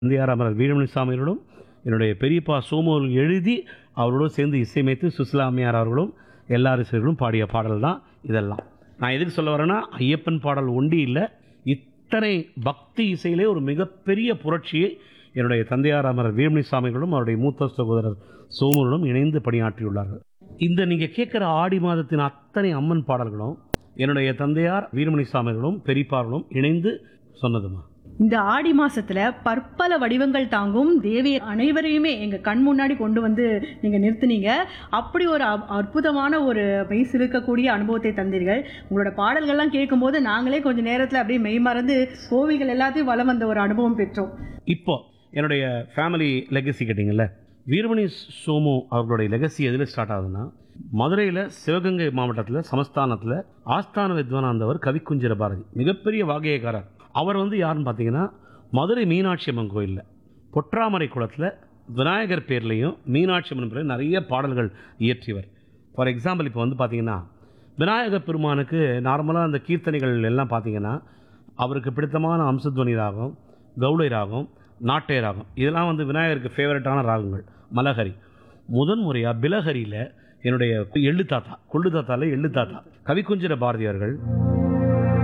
இந்தியார் அமரர் வீரமணி சாமியோடும் என்னுடைய பெரியப்பா சோமோல் எழுதி அவரோடு சேர்ந்து இசையமைத்து சுசிலாமியார் அவர்களும் எல்லா ரசிகர்களும் பாடிய பாடல் தான் இதெல்லாம் நான் எதுக்கு சொல்ல வரேன்னா ஐயப்பன் பாடல் ஒண்டி இல்லை இத்தனை பக்தி இசையிலே ஒரு மிகப்பெரிய புரட்சியை என்னுடைய தந்தையார் அமரர் வீரமணி சாமிகளும் அவருடைய மூத்த சகோதரர் சோமனுடன் இணைந்து பணியாற்றியுள்ளார்கள் இந்த நீங்கள் கேட்குற ஆடி மாதத்தின் அத்தனை அம்மன் பாடல்களும் என்னுடைய தந்தையார் வீரமணி சாமிகளும் பெரியப்பார்களும் இணைந்து சொன்னதுமா இந்த ஆடி மாசத்துல பற்பல வடிவங்கள் தாங்கும் தேவி அனைவரையுமே எங்க கண் முன்னாடி கொண்டு வந்து நீங்க நிறுத்துனீங்க அப்படி ஒரு அப்- அற்புதமான ஒரு மெய் சிலுக்கக்கூடிய அனுபவத்தை தந்தீர்கள் உங்களோட பாடல்கள்லாம் கேட்கும்போது நாங்களே கொஞ்ச நேரத்துல அப்படியே மெய் மறந்து கோவில்கள் எல்லாத்தையும் வலம் வந்த ஒரு அனுபவம் பெற்றோம் இப்போ என்னுடைய ஃபேமிலி லெகசி கேட்டிங்கல்ல வீரமணி சோமு அவர்களுடைய லெகசி எதில் ஸ்டார்ட் ஆகுதுன்னா மதுரையில் சிவகங்கை மாவட்டத்தில் சமஸ்தானத்தில் ஆஸ்தான வித்வானந்தவர் கவிக்குஞ்சிர பாரதி மிகப்பெரிய வாகையக்காரர் அவர் வந்து யாருன்னு பார்த்தீங்கன்னா மதுரை மீனாட்சி அம்மன் கோயிலில் பொற்றாமரை குளத்தில் விநாயகர் பேர்லேயும் மீனாட்சி அம்மன் பேர்லையும் நிறைய பாடல்கள் இயற்றியவர் ஃபார் எக்ஸாம்பிள் இப்போ வந்து பார்த்தீங்கன்னா விநாயகர் பெருமானுக்கு நார்மலாக அந்த கீர்த்தனைகள் எல்லாம் பார்த்தீங்கன்னா அவருக்கு பிடித்தமான அம்சத்வனி ராகம் கௌளை ராகம் நாட்டை ராகம் இதெல்லாம் வந்து விநாயகருக்கு ஃபேவரட்டான ராகங்கள் மலஹரி முதன் முறையாக பிலஹரியில் என்னுடைய எள்ளு தாத்தா கொள்ளு தாத்தால எள்ளு தாத்தா கவிக்குஞ்சிர பாரதியார்கள்